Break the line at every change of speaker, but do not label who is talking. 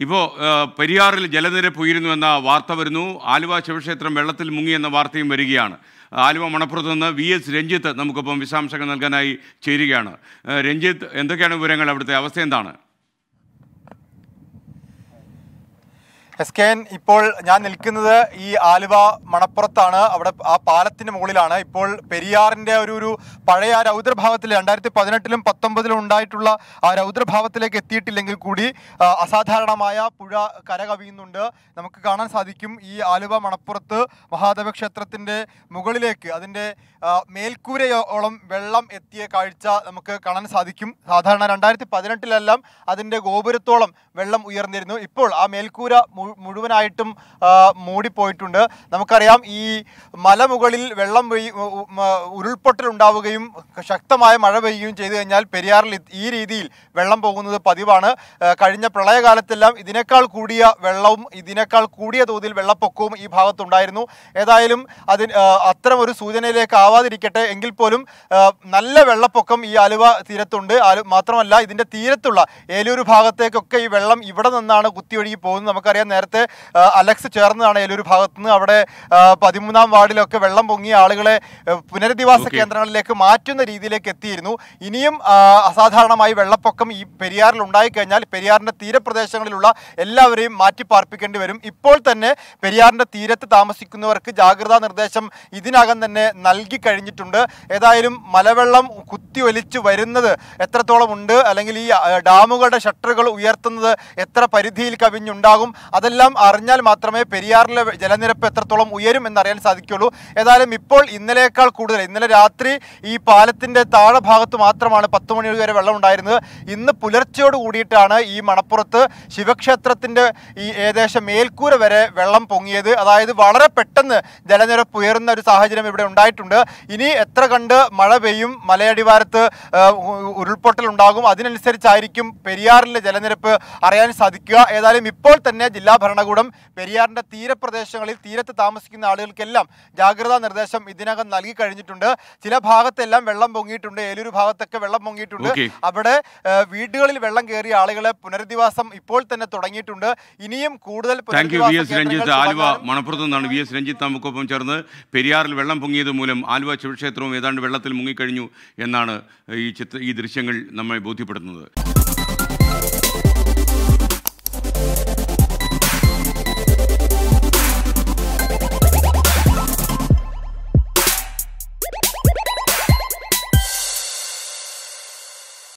ഇപ്പോൾ പെരിയാറിൽ ജലനിരപ്പ് ഉയരുന്നു എന്ന വാർത്ത വരുന്നു ആലുവ ശിവക്ഷേത്രം വെള്ളത്തിൽ മുങ്ങിയെന്ന വാർത്തയും വരികയാണ് ആലുവ മണപ്പുറത്ത് നിന്ന് വി എസ് രഞ്ജിത്ത് നമുക്കിപ്പം വിശദാംശങ്ങൾ നൽകാനായി ചേരുകയാണ് ആ, രഞ്ജിത്ത് എന്തൊക്കെയാണ് വിവരങ്ങൾ അവിടുത്തെ അവസ്ഥ എന്താണ്
എസ് കെ എൻ ഇപ്പോൾ ഞാൻ നിൽക്കുന്നത് ഈ ആലുവ മണപ്പുറത്താണ് അവിടെ ആ പാലത്തിന്റെ മുകളിലാണ് ഇപ്പോൾ പെരിയാറിന്റെ ഒരു ഒരു പഴയ ആ രൗദ്രഭാവത്തിൽ രണ്ടായിരത്തി പതിനെട്ടിലും പത്തൊമ്പതിലും ഉണ്ടായിട്ടുള്ള ആ രൗദ്രഭാവത്തിലേക്ക് എത്തിയിട്ടില്ലെങ്കിൽ കൂടി ആ, അസാധാരണമായ പുഴ കര കവിയുന്നുണ്ട് നമുക്ക് കാണാൻ സാധിക്കും ഈ ആലുവ മണപ്പുറത്ത് മഹാദേവ ക്ഷേത്രത്തിന്റെ മുകളിലേക്ക് അതിന്റെ ആ, മേൽക്കൂരയോളം വെള്ളം എത്തിയ കാഴ്ച നമുക്ക് കാണാൻ സാധിക്കും സാധാരണ രണ്ടായിരത്തി പതിനെട്ടിലെല്ലാം അതിന്റെ ഗോപുരത്തോളം വെള്ളം ഉയർന്നിരുന്നു ഇപ്പോൾ ആ മേൽക്കൂര മു- മുഴുവനായിട്ടും ആ, മൂടിപ്പോയിട്ടുണ്ട് നമുക്കറിയാം ഈ മലമുകളിൽ വെള്ളം പെയ്യ് ഉ- ഉ- മ- ഉരുൾപൊട്ടൽ ഉണ്ടാവുകയും ശക്തമായ മഴ പെയ്യുകയും ചെയ്തു കഴിഞ്ഞാൽ പെരിയാറിൽ ഇത് ഈ രീതിയിൽ വെള്ളം പോകുന്നത് പതിവാണ് ആ, കഴിഞ്ഞ പ്രളയകാലത്തെല്ലാം ഇതിനേക്കാൾ കൂടിയ വെള്ളവും ഇതിനേക്കാൾ കൂടിയ തോതിൽ വെള്ളപ്പൊക്കവും ഈ ഭാഗത്തുണ്ടായിരുന്നു ഏതായാലും അതിന് ആ, അത്തരം ഒരു സൂചനയിലേക്ക് ആവാതിരിക്കട്ടെ എങ്കിൽ പോലും ആ, നല്ല വെള്ളപ്പൊക്കം ഈ ആലുവ തീരത്തുണ്ട് ആലു മാത്രമല്ല ഇതിന്റെ തീരത്തുള്ള ഏലൂർ ഭാഗത്തേക്കൊക്കെ ഈ വെള്ളം ഇവിടെ നിന്നാണ് കുത്തിയൊഴുകി പോകുന്നത് നമുക്കറിയാം നേരത്തെ ആ, അലക്സ് ചേർന്നതാണ് ഏലൂർ ഭാഗത്ത് നിന്ന് അവിടെ ആ, പതിമൂന്നാം വാർഡിലൊക്കെ വെള്ളം പൊങ്ങിയ ആളുകളെ ആ, പുനരധിവാസ
Okay.
കേന്ദ്രങ്ങളിലേക്ക് മാറ്റുന്ന രീതിയിലേക്ക് എത്തിയിരുന്നു ഇനിയും ആ, അസാധാരണമായി വെള്ളപ്പൊക്കം ഈ പെരിയാറിൽ ഉണ്ടായിക്കഴിഞ്ഞാൽ പെരിയാറിന്റെ തീരപ്രദേശങ്ങളിലുള്ള എല്ലാവരെയും മാറ്റി പാർപ്പിക്കേണ്ടി വരും ഇപ്പോൾ തന്നെ പെരിയാറിന്റെ തീരത്ത് താമസിക്കുന്നവർക്ക് ജാഗ്രതാ നിർദ്ദേശം ഇതിനകം തന്നെ നൽകി കഴിഞ്ഞിട്ടുണ്ട് ഏതായാലും മലവെള്ളം കുത്തി ഒലിച്ചു വരുന്നത് എത്രത്തോളം ഉണ്ട് അല്ലെങ്കിൽ ഈ ആ, ഡാമുകളുടെ ഷട്ടറുകൾ ഉയർത്തുന്നത് എത്ര പരിധിയിൽ കവിഞ്ഞുണ്ടാകും അതെല്ലാം അറിഞ്ഞാൽ മാത്രമേ പെരിയാറിലെ ജലനിരപ്പ് എത്രത്തോളം ഉയരും എന്നറിയാൻ സാധിക്കുള്ളൂ ഏതായാലും ഇപ്പോൾ ഇന്നലേക്കാൾ കൂടുതൽ ഇന്നലെ രാത്രി ഈ പാലത്തിന്റെ താഴെ ഭാഗത്ത് മാത്രമാണ് പത്ത് മണി വരെ വെള്ളം ഉണ്ടായിരുന്നത് ഇന്ന് പുലർച്ചയോട് കൂടിയിട്ടാണ് ഈ മണപ്പുറത്ത് ശിവക്ഷേത്രത്തിന്റെ ഈ ഏകദേശം മേൽക്കൂര വരെ വെള്ളം പൊങ്ങിയത് അതായത് വളരെ പെട്ടെന്ന് ജലനിരപ്പ് ഉയരുന്ന ഒരു സാഹചര്യം ഇവിടെ ഉണ്ടായിട്ടുണ്ട് ഇനി എത്ര കണ്ട് മഴ പെയ്യും മലയടിവാരത്ത് ആ, ഉ- ഉരുൾപൊട്ടൽ ഉണ്ടാകും അതിനനുസരിച്ചായിരിക്കും പെരിയാറിലെ ജലനിരപ്പ് അറിയാൻ സാധിക്കുക ഏതായാലും ഇപ്പോൾ തന്നെ ജില്ലാ ഭരണകൂടം പെരിയാറിന്റെ തീരപ്രദേശങ്ങളിൽ തീരത്ത് താമസിക്കുന്ന ആളുകൾക്കെല്ലാം ജാഗ്രതാ നിർദ്ദേശം ഇതിനകം നൽകി കഴിഞ്ഞിട്ടുണ്ട് ചില ഭാഗത്തെല്ലാം വെള്ളം പൊങ്ങിയിട്ടുണ്ട് ഏലൂർ ഭാഗത്തൊക്കെ വെള്ളം പൊങ്ങിയിട്ടുണ്ട്
Okay.
അവിടെ ആ, വീടുകളിൽ വെള്ളം കയറിയ ആളുകളെ പുനരധിവാസം ഇപ്പോൾ തന്നെ തുടങ്ങിയിട്ടുണ്ട് ഇനിയും കൂടുതൽ
താങ്ക് യു വി
പുനരധിവാസ
എസ് രഞ്ജിത്ത്
കേന്ദ്രങ്ങൾ
ആലുവ
തുടങ്ങാനും
മണപ്പുറത്ത് നിന്നാണ് വി എസ് രഞ്ജിത്ത് നമുക്കൊപ്പം ചേർന്ന് പെരിയാറിൽ വെള്ളം പൊങ്ങിയത് മൂലം ആലുവ ശിവക്ഷേത്രവും ഏതാണ്ട് വെള്ളത്തിൽ മുങ്ങിക്കഴിഞ്ഞു എന്നാണ് ഈ ചിത്ര ഈ ദൃശ്യങ്ങൾ നമ്മെ ബോധ്യപ്പെടുത്തുന്നത്